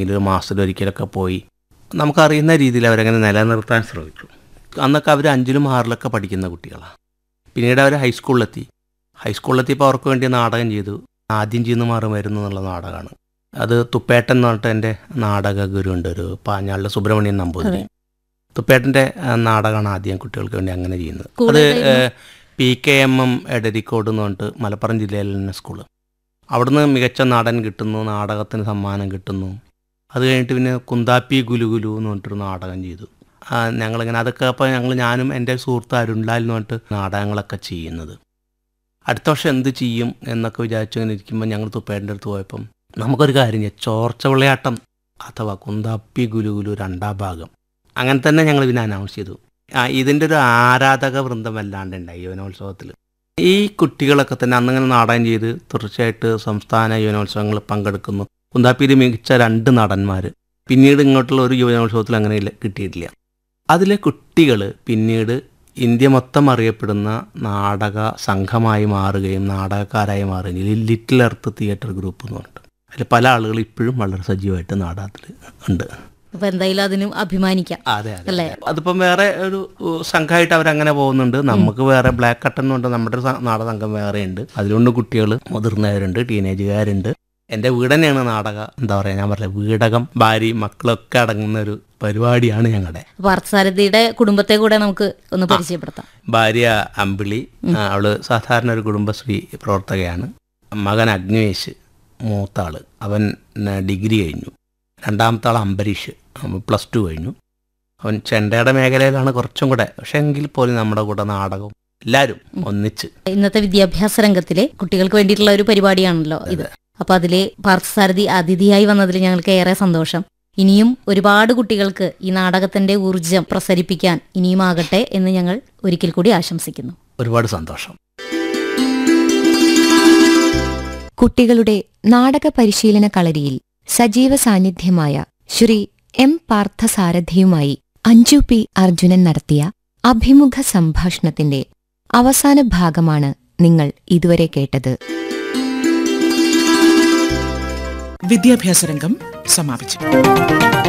അല്ലെങ്കിൽ ഒരു മാസത്തിലൊരിക്കലൊക്കെ പോയി നമുക്കറിയുന്ന രീതിയിൽ അവരങ്ങനെ നിലനിർത്താൻ ശ്രമിച്ചു അന്നൊക്കെ അവർ അഞ്ചിലും ആറിലൊക്കെ പഠിക്കുന്ന കുട്ടികളാണ് പിന്നീട് അവർ ഹൈസ്കൂളിലെത്തി ഹൈസ്കൂളിലെത്തിയപ്പോൾ അവർക്ക് വേണ്ടി നാടകം ചെയ്തു ആദ്യം ചെയ്യുന്ന മാറി വരുന്നു എന്നുള്ള നാടകമാണ് അത് തുപ്പേട്ടൻ എന്ന് പറഞ്ഞിട്ട് എൻ്റെ നാടക ഗുരുണ്ട് ഒരു പാഞ്ഞാളിലെ സുബ്രഹ്മണ്യൻ നമ്പൂതിരി തുപ്പേട്ടൻ്റെ ആ, നാടകമാണ് ആദ്യം കുട്ടികൾക്ക് വേണ്ടി അങ്ങനെ ചെയ്യുന്നത് സ്കൂൾ അത് ഏതായിരുന്നു? P K M M Edarikode എന്ന് പറഞ്ഞിട്ട് മലപ്പുറം ജില്ലയിൽ തന്നെ സ്കൂള് അവിടുന്ന് മികച്ച നടൻ കിട്ടുന്നു നാടകത്തിന് സമ്മാനം കിട്ടുന്നു അത് കഴിഞ്ഞിട്ട് പിന്നെ കുന്താപ്പി ഗുലുഗുലു എന്ന് പറഞ്ഞിട്ടൊരു നാടകം ചെയ്തു ആ, ഞങ്ങളിങ്ങനെ അതൊക്കെ അപ്പോൾ ഞങ്ങൾ ഞാനും എൻ്റെ സുഹൃത്ത് അരുണ്ടാൽ എന്ന് പറഞ്ഞിട്ട് നാടകങ്ങളൊക്കെ ചെയ്യുന്നത് അടുത്ത വർഷം എന്ത് ചെയ്യും എന്നൊക്കെ വിചാരിച്ചു ഇങ്ങനെ ഇരിക്കുമ്പോൾ ഞങ്ങൾ തുപ്പേൻ്റെ അടുത്ത് പോയപ്പം നമുക്കൊരു കാര്യം ചെയ്യാം ചോർച്ച വിളയാട്ടം അഥവാ കുന്താപ്പി ഗുലുഗുലു രണ്ടാം ഭാഗം അങ്ങനെ തന്നെ ഞങ്ങൾ പിന്നെ അനൗൺസ് ചെയ്തു ആ ഇതിൻ്റെ ഒരു ആരാധക വൃന്ദം വല്ലാണ്ട് ഉണ്ടായി യുവനോത്സവത്തിൽ ഈ കുട്ടികളൊക്കെ തന്നെ അന്നിങ്ങനെ നാടകം ചെയ്ത് തീർച്ചയായിട്ട് സംസ്ഥാന യുവനോത്സവങ്ങളിൽ പങ്കെടുക്കുന്നു കുന്താപ്പിയിൽ മികച്ച രണ്ട് നടന്മാർ പിന്നീട് ഇങ്ങോട്ടുള്ള ഒരു യുവനോത്സവത്തിൽ അങ്ങനെ ഇല്ല കിട്ടിയിട്ടില്ല അതിലെ കുട്ടികൾ പിന്നീട് ഇന്ത്യ മൊത്തം അറിയപ്പെടുന്ന നാടക സംഘമായി മാറുകയും നാടകക്കാരായി മാറുകയും ലിറ്റിൽ എർത്ത് തിയേറ്റർ ഗ്രൂപ്പ് എന്ന് പറഞ്ഞിട്ട് അതിൽ പല ആളുകൾ ഇപ്പോഴും വളരെ സജീവമായിട്ട് നാടകത്തിൽ ഉണ്ട് അപ്പൊ എന്തായാലും അതിനും അഭിമാനിക്കാം അതെ അതെ അല്ലേ? അതിപ്പം വേറെ ഒരു ഉ, സംഘമായിട്ട് അവരങ്ങനെ പോകുന്നുണ്ട് നമുക്ക് വേറെ ബ്ലാക്ക് കട്ടൺ കൊണ്ട് നമ്മുടെ ഒരു സ- നാടക സംഘം വേറെ ഉണ്ട് അതിലുണ്ട് കുട്ടികൾ മുതിർന്നവരുണ്ട് ടീനേജുകാരുണ്ട് എൻ്റെ വീട് തന്നെയാണ് നാടക എന്താ പറയുക ഞാൻ പറഞ്ഞ വീടകം ഭാര്യ മക്കളൊക്കെ അടങ്ങുന്ന ഒരു പരിപാടിയാണ് ഞങ്ങളുടെ അപ്പൊ അർത്ഥസാരഥിയുടെ കുടുംബത്തെ കൂടെ നമുക്ക് ഒന്ന് പരിചയപ്പെടുത്താം ഭാര്യ അമ്പിളി ആ, അവള് സാധാരണ ഒരു കുടുംബശ്രീ പ്രവർത്തകയാണ് മകൻ അഗ്നിവേശ് മൂത്താള് അവൻ ന, ഡിഗ്രി കഴിഞ്ഞു രണ്ടാമത്തെ ആൾ അംബരീഷ് അവൻ പ്ലസ് ടു കഴിഞ്ഞു അവൻ ചെണ്ടയുടെ മേഖലയിലാണ് കുറച്ചും കൂടെ പക്ഷെ എങ്കിൽ പോലും നമ്മുടെ കൂടെ നാടകവും എല്ലാവരും ഒന്നിച്ച് ഇന്നത്തെ വിദ്യാഭ്യാസ രംഗത്തിലെ കുട്ടികൾക്ക് വേണ്ടിയിട്ടുള്ള ഒരു പരിപാടിയാണല്ലോ ഇത് അപ്പൊ അതിലെ പാർത്ഥസാരഥി അതിഥിയായി വന്നതിൽ ഞങ്ങൾക്ക് ഏറെ സന്തോഷം ഇനിയും ഒരുപാട് കുട്ടികൾക്ക് ഈ നാടകത്തിന്റെ ഊർജം പ്രസരിപ്പിക്കാൻ ഇനിയും ആകട്ടെ എന്ന് ഞങ്ങൾ ഒരിക്കൽ കൂടി ആശംസിക്കുന്നു ഒരുപാട് സന്തോഷം കുട്ടികളുടെ നാടക പരിശീലന കളരിയിൽ സജീവ സാന്നിധ്യമായ ശ്രീ എം പാർത്ഥസാരഥിയുമായി അഞ്ജു പി അർജുനൻ നടത്തിയ അഭിമുഖ സംഭാഷണത്തിന്റെ അവസാന ഭാഗമാണ് നിങ്ങൾ ഇതുവരെ കേട്ടത് വിദ്യാഭ്യാസ രംഗം സമാപിച്ചു